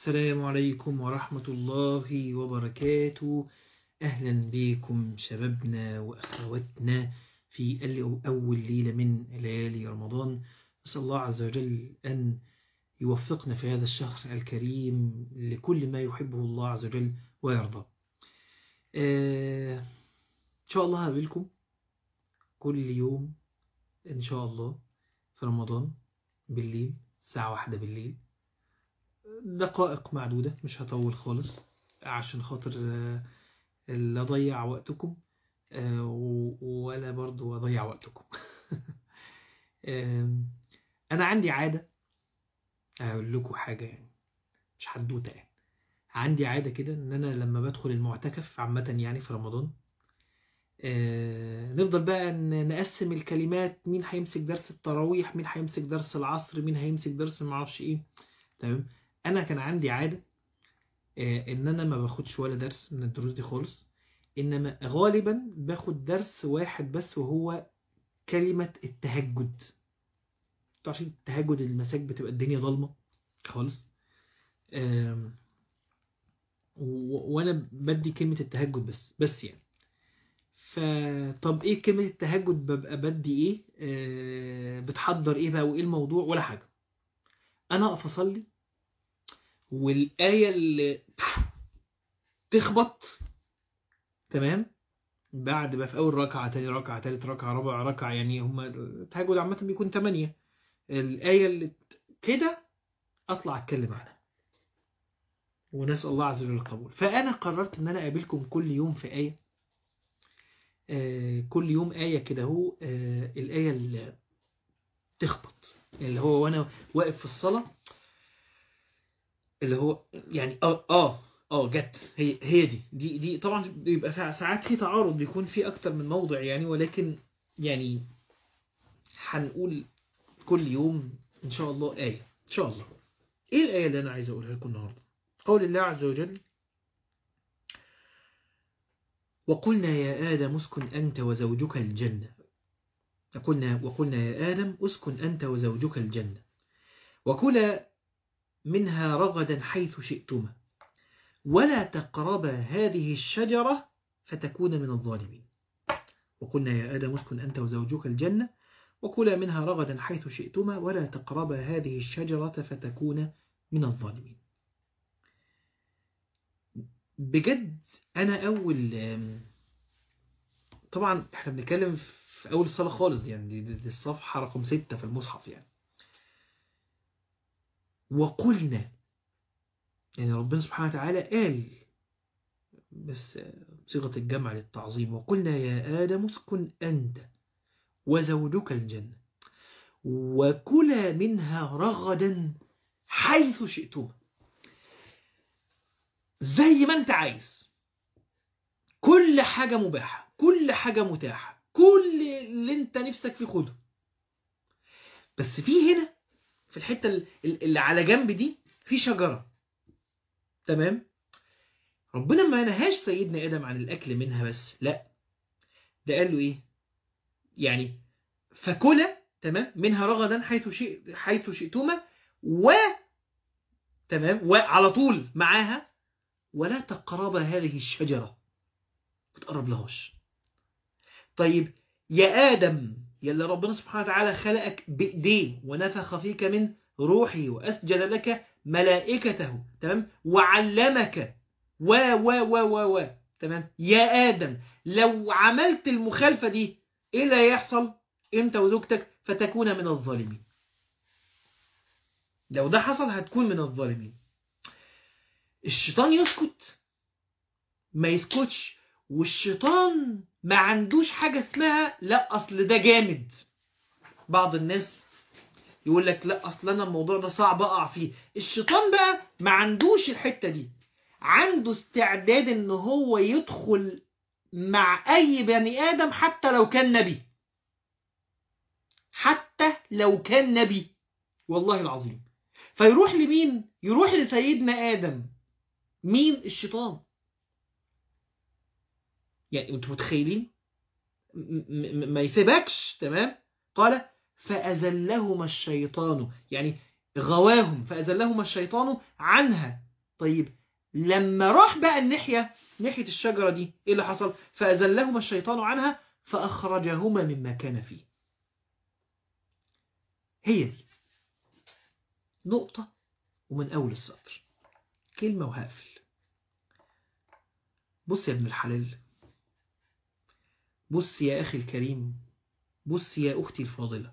السلام عليكم ورحمة الله وبركاته أهلا بكم شبابنا وأخواتنا في ال- أول ليلة من ليالي رمضان نسأل الله عز وجل أن يوفقنا في هذا الشهر الكريم لكل ما يحبه الله عز وجل ويرضى آه، إن شاء الله هقابلكم كل يوم إن شاء الله في رمضان بالليل الساعة واحدة بالليل دقائق معدودة مش هطول خالص عشان خاطر آه، لا أضيع وقتكم آه، و- ولا برضو أضيع وقتكم آم، أنا عندي عادة أقول لكم حاجة يعني مش حدوتة يعني عندي عادة كده إن أنا لما بدخل المعتكف عامة يعني في رمضان آه، نفضل بقى ن- نقسم الكلمات مين هيمسك درس التراويح مين هيمسك درس العصر مين هيمسك درس معرفش ايه تمام انا كان عندي عادة آه، ان انا ما باخدش ولا درس من الدروس دي خالص انما غالبا باخد درس واحد بس وهو كلمة التهجد انتوا عارفين التهجد المساج بتبقى الدنيا ضلمة خالص آم، و- وانا بدي كلمة التهجد بس بس يعني فطب ايه كلمة التهجد ببقى بدي ايه آه بتحضر ايه بقى وايه الموضوع ولا حاجة انا اقف اصلي والآية اللي تخبط تمام بعد بقى في اول ركعة تاني ركعة تالت ركعة رابع ركعة يعني هما التهجد عامة بيكون تمانية الآية اللي ت- كده اطلع اتكلم عنها ونسأل الله عز وجل القبول فانا قررت ان انا اقابلكم كل يوم في آية آه، كل يوم آية كده هو آه، الآية اللي تخبط اللي هو وأنا واقف في الصلاة اللي هو يعني اه اه اه جت هي هي دي دي دي طبعا بيبقى سا- ساعات في تعارض بيكون في أكتر من موضع يعني ولكن يعني هنقول كل يوم إن شاء الله آية إن شاء الله إيه الآية اللي أنا عايز أقولها لكم النهاردة قول الله عز وجل وقلنا يا آدم اسكن أنت وزوجك الجنة وقلنا, وقلنا يا آدم اسكن أنت وزوجك الجنة وكلا منها رغدا حيث شئتما ولا تقربا هذه الشجرة فتكون من الظالمين وقلنا يا آدم اسكن أنت وزوجك الجنة وكلا منها رغدا حيث شئتما ولا تقربا هذه الشجرة فتكون من الظالمين بجد أنا أول آم، طبعا احنا بنتكلم في أول الصلاة خالص دي يعني دي, دي, دي الصفحة رقم ستة في المصحف يعني وقلنا يعني ربنا سبحانه وتعالى قال بس صيغة الجمع للتعظيم وقلنا يا آدم اسكن أنت وزوجك الجنة وكلا منها رغدا حيث شئتما زي ما انت عايز كل حاجة مباحة كل حاجة متاحة كل اللي انت نفسك فيه خده بس في هنا في الحتة ال- ال- اللي على جنب دي في شجرة تمام ربنا ما نهاش سيدنا آدم عن الأكل منها بس لا ده قال له إيه يعني فكلا تمام منها رغدا حيث شئ حيث شئتما و تمام وعلى طول معاها ولا تقربا هذه الشجرة ما تقرب لهاش طيب يا آدم يلي ربنا سبحانه وتعالى خلقك بإيديه ونفخ فيك من روحه وأسجد لك ملائكته تمام وعلمك و و و و و تمام يا آدم لو عملت المخالفة دي إيه اللي هيحصل أنت وزوجتك فتكون من الظالمين لو ده حصل هتكون من الظالمين الشيطان يسكت ما يسكتش والشيطان ما عندوش حاجة اسمها لا أصل ده جامد بعض الناس يقول لك لا أصل أنا الموضوع ده صعب أقع فيه الشيطان بقى ما عندوش الحتة دي عنده استعداد ان هو يدخل مع اي بني ادم حتى لو كان نبي حتى لو كان نبي والله العظيم فيروح لمين يروح لسيدنا ادم مين الشيطان يعني انتوا متخيلين م- م- ما يسيبكش تمام قال فأزلهما الشيطان يعني غواهم فأزلهما الشيطان عنها طيب لما راح بقى الناحية ناحية الشجرة دي ايه اللي حصل فأزلهما الشيطان عنها فأخرجهما مما كان فيه هي دي نقطة ومن أول السطر كلمة وهقفل بص يا ابن الحلال بص يا أخي الكريم بص يا أختي الفاضلة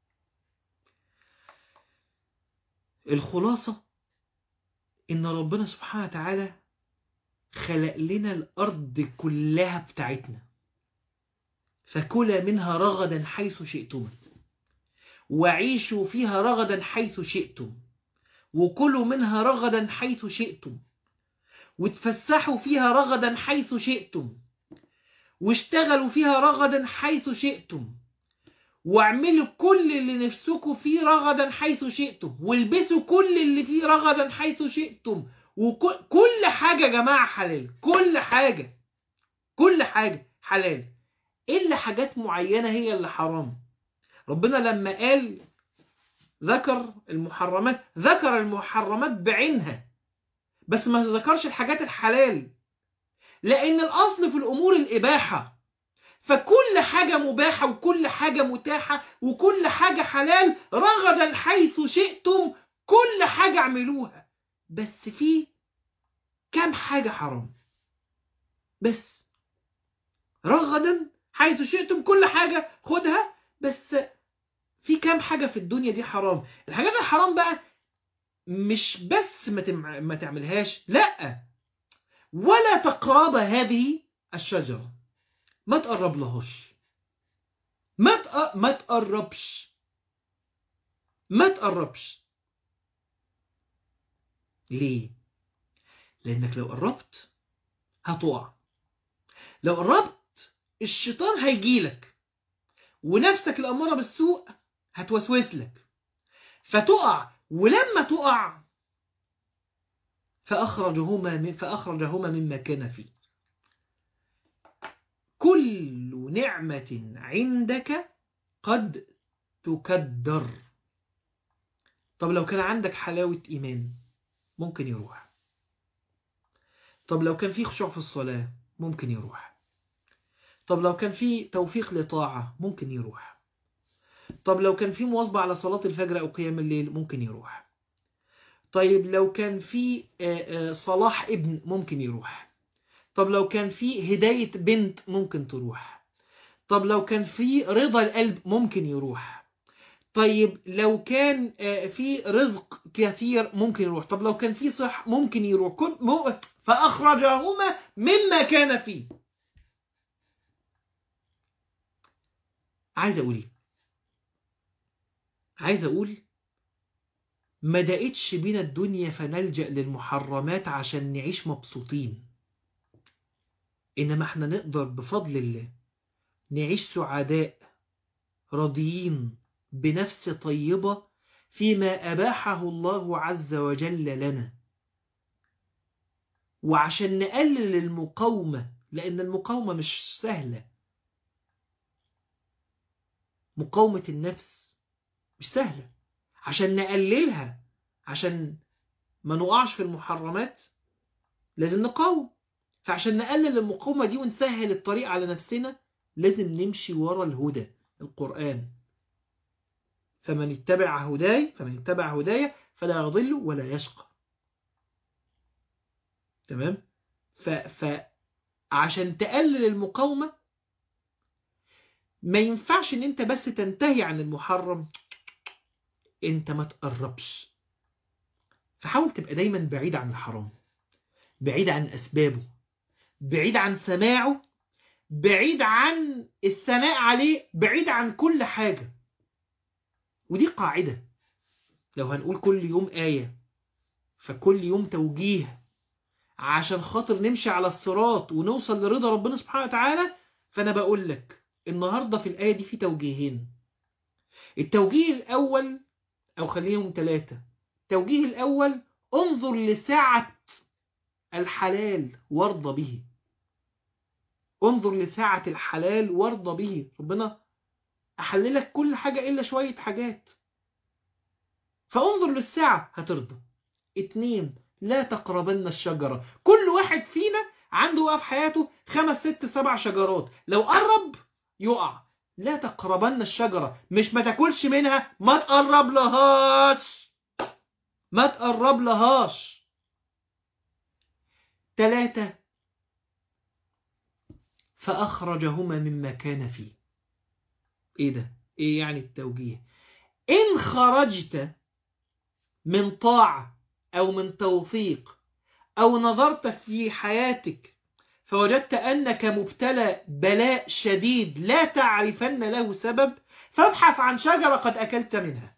الخلاصة إن ربنا سبحانه وتعالى خلق لنا الأرض كلها بتاعتنا فكلا منها رغدا حيث شئتم وعيشوا فيها رغدا حيث شئتم وكلوا منها رغدا حيث شئتم وتفسحوا فيها رغدا حيث شئتم واشتغلوا فيها رغدا حيث شئتم واعملوا كل اللي نفسكم فيه رغدا حيث شئتم والبسوا كل اللي فيه رغدا حيث شئتم وكل حاجة يا جماعة حلال كل حاجة كل حاجة حلال إلا حاجات معينة هي اللي حرام ربنا لما قال ذكر المحرمات ذكر المحرمات بعينها بس ما ذكرش الحاجات الحلال لأن الأصل في الأمور الإباحة فكل حاجة مباحة وكل حاجة متاحة وكل حاجة حلال رغدا حيث شئتم كل حاجة اعملوها بس في كام حاجة حرام بس رغدا حيث شئتم كل حاجة خدها بس في كام حاجة في الدنيا دي حرام الحاجات الحرام بقى مش بس ما, تم... ما تعملهاش لا ولا تقرب هذه الشجرة ما تقرب لهاش ما تق... ما تقربش ما تقربش ليه لانك لو قربت هتقع لو قربت الشيطان هيجيلك ونفسك الاماره بالسوء هتوسوس لك فتقع ولما تقع فاخرجهما من فاخرجهما مما كان فيه كل نعمة عندك قد تكدر طب لو كان عندك حلاوة إيمان ممكن يروح طب لو كان في خشوع في الصلاة ممكن يروح طب لو كان في توفيق لطاعة ممكن يروح طب لو كان في مواظبة على صلاة الفجر أو قيام الليل ممكن يروح طيب لو كان في صلاح ابن ممكن يروح طب لو كان في هداية بنت ممكن تروح طب لو كان في رضا القلب ممكن يروح طيب لو كان في رزق كثير ممكن يروح طب لو كان في صح ممكن يروح فأخرجهما مما كان فيه عايز أقول إيه عايز أقول ما دقتش بينا الدنيا فنلجأ للمحرمات عشان نعيش مبسوطين إنما احنا نقدر بفضل الله نعيش سعداء راضيين بنفس طيبة فيما أباحه الله عز وجل لنا وعشان نقلل المقاومة لأن المقاومة مش سهلة مقاومة النفس مش سهلة عشان نقللها عشان ما نقعش في المحرمات لازم نقاوم فعشان نقلل المقاومة دي ونسهل الطريق على نفسنا لازم نمشي ورا الهدى القرآن فمن اتبع هداي فمن اتبع هدايا فلا يضل ولا يشقى تمام ف فعشان تقلل المقاومة ما ينفعش ان انت بس تنتهي عن المحرم انت ما تقربش فحاول تبقى دايما بعيد عن الحرام بعيد عن اسبابه بعيد عن سماعه بعيد عن الثناء عليه بعيد عن كل حاجة ودي قاعدة لو هنقول كل يوم آية فكل يوم توجيه عشان خاطر نمشي على الصراط ونوصل لرضا ربنا سبحانه وتعالى فأنا بقول لك النهاردة في الآية دي في توجيهين التوجيه الأول أو خليهم ثلاثة التوجيه الأول انظر لسعة الحلال وارضى به انظر لساعة الحلال وارضى به ربنا أحللك كل حاجة إلا شوية حاجات فانظر للساعة هترضى اتنين لا تقربن الشجرة كل واحد فينا عنده بقى في حياته خمس ست سبع شجرات لو قرب يقع لا تقربن الشجرة مش ما تاكلش منها ما تقرب لهاش ما تقرب لهاش ثلاثة فأخرجهما مما كان فيه ايه ده ايه يعني التوجيه ان خرجت من طاعة او من توثيق او نظرت في حياتك فوجدت انك مبتلى بلاء شديد لا تعرفن له سبب فابحث عن شجرة قد اكلت منها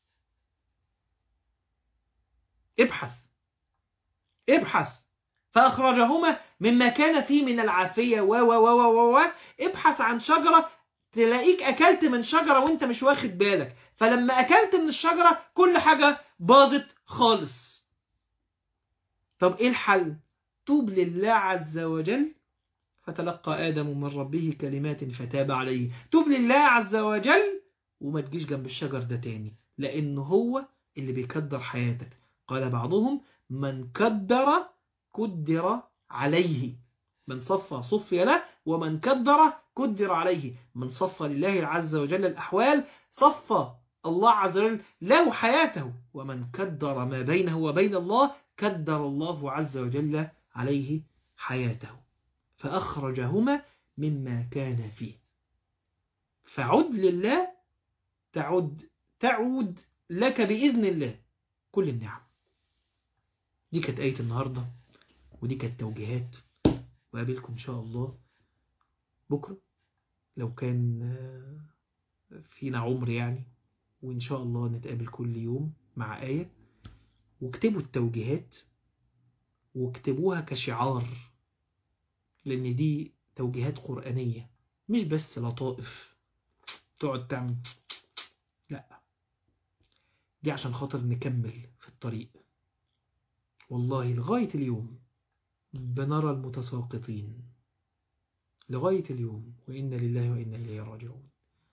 ابحث ابحث فأخرجهما مما كان فيه من العافية و و و و و ابحث عن شجرة تلاقيك أكلت من شجرة وانت مش واخد بالك فلما أكلت من الشجرة كل حاجة باضت خالص طب إيه الحل؟ توب لله عز وجل فتلقى آدم من ربه كلمات فتاب عليه توب لله عز وجل وما تجيش جنب الشجر ده تاني لأنه هو اللي بيكدر حياتك قال بعضهم من كدر كدر عليه من صفى صفي له ومن كدر كدر عليه من صفى لله عز وجل الأحوال صفى الله عز وجل له حياته ومن كدر ما بينه وبين الله كدر الله عز وجل عليه حياته فأخرجهما مما كان فيه فعد لله تعد تعود لك بإذن الله كل النعم دي كانت آية النهاردة ودي كانت توجيهات وقابلكم إن شاء الله بكرة لو كان فينا عمر يعني وإن شاء الله نتقابل كل يوم مع آية واكتبوا التوجيهات واكتبوها كشعار لأن دي توجيهات قرآنية مش بس لطائف تقعد تعمل لا دي عشان خاطر نكمل في الطريق والله لغاية اليوم بنرى المتساقطين لغاية اليوم وإنا لله وإنا إليه راجعون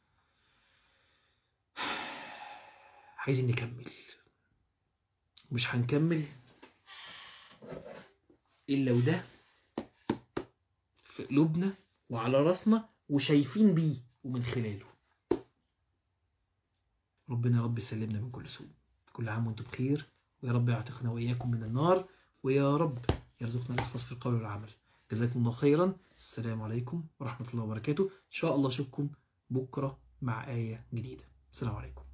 عايزين نكمل مش هنكمل إلا وده في قلوبنا وعلى راسنا وشايفين بيه ومن خلاله ربنا يا رب يسلمنا من كل سوء كل عام وانتم بخير ويا رب يعتقنا وإياكم من النار ويا رب يرزقنا الإخلاص في القول والعمل جزاكم الله خيرا السلام عليكم ورحمة الله وبركاته إن شاء الله أشوفكم بكرة مع آية جديدة السلام عليكم